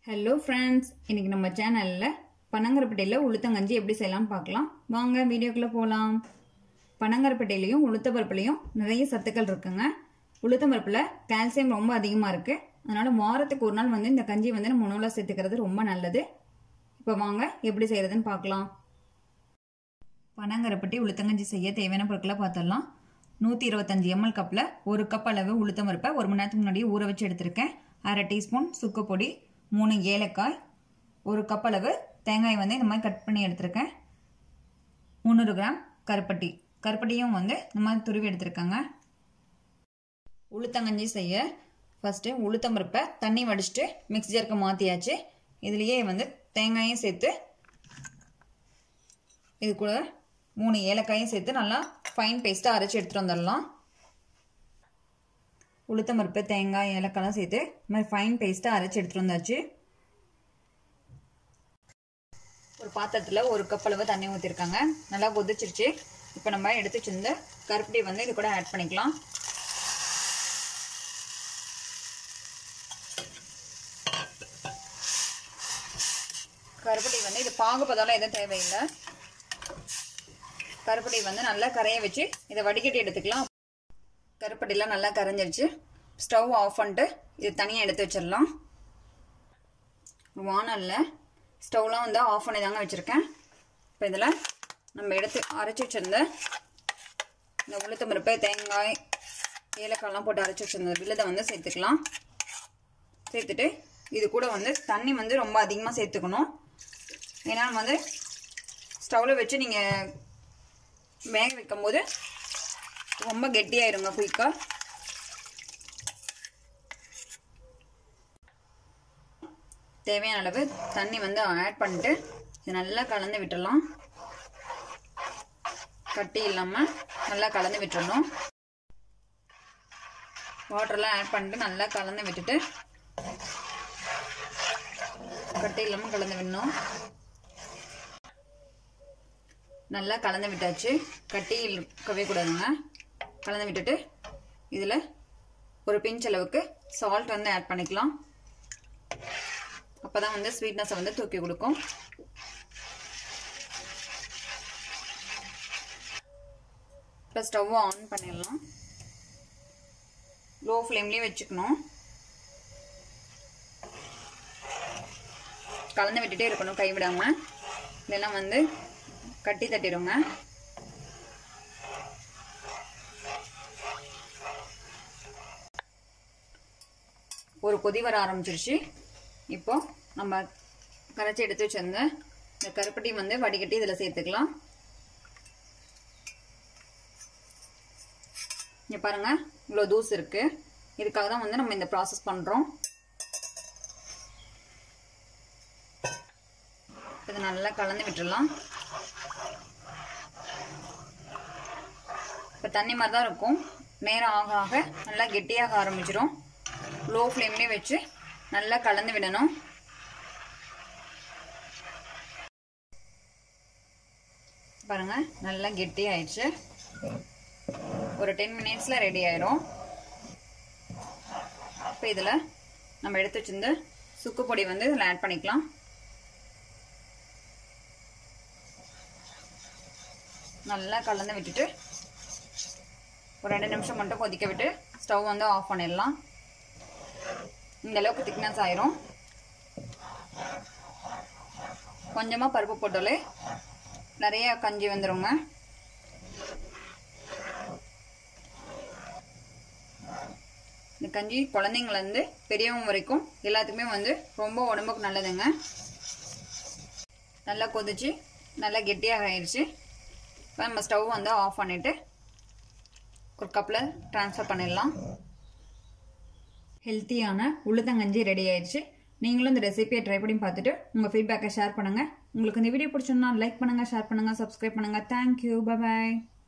hello friends இன்னைக்கு நம்ம சேனலில் பனங்கரப்பட்டையில் உளுத்தங்கஞ்சி எப்படி செய்யலாம்னு பார்க்கலாம் வாங்க வீடியோக்குள்ளே போகலாம் பனங்கரப்பட்டையிலையும் உளுத்தப்பருப்புலையும் நிறைய சத்துக்கள் இருக்குங்க உளுத்தம்பருப்பில் கால்சியம் ரொம்ப அதிகமாக இருக்குது அதனால் வாரத்துக்கு ஒரு நாள் வந்து இந்த கஞ்சி வந்து நம்ம உணவில் சேர்த்துக்கிறது ரொம்ப நல்லது இப்போ வாங்க எப்படி செய்கிறதுன்னு பார்க்கலாம் பனங்கரப்பட்டி உளுத்தங்கஞ்சி செய்ய தேவையான பொருட்களை பார்த்துடலாம் நூற்றி இருபத்தஞ்சி எம்எல் கப்பில் ஒரு கப் அளவு உளுத்தம்பருப்பை ஒரு மணி நேரத்துக்கு முன்னாடி ஊற வச்சு எடுத்திருக்கேன் அரை டீஸ்பூன் சுக்குப்பொடி மூணு ஏலக்காய் ஒரு கப் அளவு தேங்காய் வந்து இந்த மாதிரி கட் பண்ணி எடுத்திருக்கேன் முந்நூறு கிராம் கருப்பட்டி கருப்பட்டியும் வந்து இந்த மாதிரி துருவி எடுத்திருக்கேங்க உளுத்தங்கஞ்சி செய்ய ஃபஸ்ட்டு உளுத்தம்பருப்பை தண்ணி வடிச்சிட்டு மிக்ஸ் ஜாருக்கு மாற்றியாச்சு இதுலேயே வந்து தேங்காயும் சேர்த்து இது கூட மூணு ஏலக்காயும் சேர்த்து நல்லா ஃபைன் பேஸ்ட்டாக அரைச்சி எடுத்துகிட்டு வந்துடலாம் உளுத்தம்பருப்பு தேங்காய் ஏலக்காய்லாம் சேர்த்து இந்த மாதிரி ஃபைன் பேஸ்ட்டாக அரைச்சி எடுத்துகிட்டு வந்தாச்சு ஒரு பாத்திரத்தில் ஒரு கப் அளவு தண்ணி ஊற்றிருக்காங்க நல்லா கொதிச்சிருச்சு இப்போ நம்ம எடுத்து வச்சிருந்த கருப்பட்டி வந்து இது கூட ஆட் பண்ணிக்கலாம் கருப்பட்டி வந்து இது பாகுபதெல்லாம் எதுவும் தேவையில்லை கருப்பட்டி வந்து நல்லா கரைய வச்சு இதை வடிகட்டி எடுத்துக்கலாம் கருப்பட்டிலாம் நல்லா கரைஞ்சிருச்சு ஸ்டவ் ஆஃப் பண்ணிட்டு இது தனியாக எடுத்து வச்சிடலாம் வானலில் ஸ்டவ்லாம் வந்து ஆஃப் பண்ணி தாங்க வச்சுருக்கேன் இப்போ இதில் நம்ம எடுத்து அரைச்சி வச்சிருந்த இந்த உளுத்தம்பருப்பு தேங்காய் ஏலக்காய்லாம் போட்டு அரைச்சி வச்சிருந்த விழுதை வந்து சேர்த்துக்கலாம் சேர்த்துட்டு இது கூட வந்து தண்ணி வந்து ரொம்ப அதிகமாக சேர்த்துக்கணும் ஏன்னா வந்து ஸ்டவ்வில் வச்சு நீங்கள் வேக வைக்கும் போது ரொம்ப கெட்டியாயிருங்க குயிக்காக தேவையான அளவு தண்ணி வந்து ஆட் பண்ணிட்டு இது நல்லா கலந்து விட்டுடலாம் கட்டி இல்லாமல் நல்லா கலந்து விட்டுறணும் வாட்டர்லாம் ஆட் பண்ணிட்டு நல்லா கலந்து விட்டுட்டு கட்டி இல்லாமல் கலந்து விடணும் நல்லா கலந்து விட்டாச்சு கட்டி இருக்கவே கூடாதுங்க கலந்து விட்டுட்டு இதில் ஒரு பிஞ்ச் அளவுக்கு சால்ட் வந்து ஆட் பண்ணிக்கலாம் அப்போ தான் வந்து ஸ்வீட்னஸை வந்து தூக்கி கொடுக்கும் இப்போ ஸ்டவ் ஆன் பண்ணிடலாம் லோ ஃப்ளேம்லேயே வச்சுக்கணும் கலந்து விட்டுட்டே இருக்கணும் கைவிடாமல் இதெல்லாம் வந்து கட்டி தட்டிடுங்க ஒரு கொதி வர ஆரம்பிச்சிருச்சு இப்போ நம்ம கரைச்சி எடுத்து வச்சிருந்த இந்த கருப்பட்டி வந்து வடிகட்டி இதில் சேர்த்துக்கலாம் இங்கே பாருங்க இவ்வளோ தூசு இருக்கு இதுக்காக தான் வந்து நம்ம இந்த ப்ராசஸ் பண்ணுறோம் இதை நல்லா கலந்து விட்டுடலாம் இப்போ தண்ணி மாதிரி தான் இருக்கும் நேரம் ஆக ஆக நல்லா கெட்டியாக ஆரம்பிச்சிடும் லோ ஃப்ளேம்லேயே வச்சு நல்லா கலந்து விடணும் பாருங்க நல்லா கெட்டி ஆயிடுச்சு ஒரு டென் மினிட்ஸில் ரெடி ஆயிரும் இப்போ இதில் நம்ம எடுத்து வச்சிருந்த சுக்கு பொடி வந்து இதில் ஆட் பண்ணிக்கலாம் நல்லா கலந்து விட்டுட்டு ஒரு ரெண்டு நிமிஷம் மட்டும் கொதிக்க விட்டு ஸ்டவ் வந்து ஆஃப் பண்ணிடலாம் இந்த அளவுக்கு திக்னஸ் ஆயிரும் கொஞ்சமாக பருப்பு போட்டாலே நிறைய கஞ்சி வந்துருங்க இந்த கஞ்சி குழந்தைங்கலேருந்து பெரியவங்க வரைக்கும் எல்லாத்துக்குமே வந்து ரொம்ப உடம்புக்கு நல்லதுங்க நல்லா கொதிச்சு நல்லா கெட்டியாக ஆயிடுச்சு இப்போ நம்ம ஸ்டவ் வந்து ஆஃப் பண்ணிவிட்டு ஒரு கப்பில் ட்ரான்ஸ்ஃபர் பண்ணிடலாம் ஹெல்த்தியான உளுத்தங்கஞ்சி ரெடி ஆயிடுச்சு நீங்களும் இந்த ரெசிபியை ட்ரை பண்ணி பார்த்துட்டு உங்கள் ஃபீட்பேக்கை ஷேர் பண்ணுங்கள் உங்களுக்கு இந்த வீடியோ பிடிச்சிருந்தா லைக் பண்ணுங்கள் ஷேர் பண்ணுங்கள் சப்ஸ்கிரைப் பண்ணுங்கள் தேங்க்யூ பாய்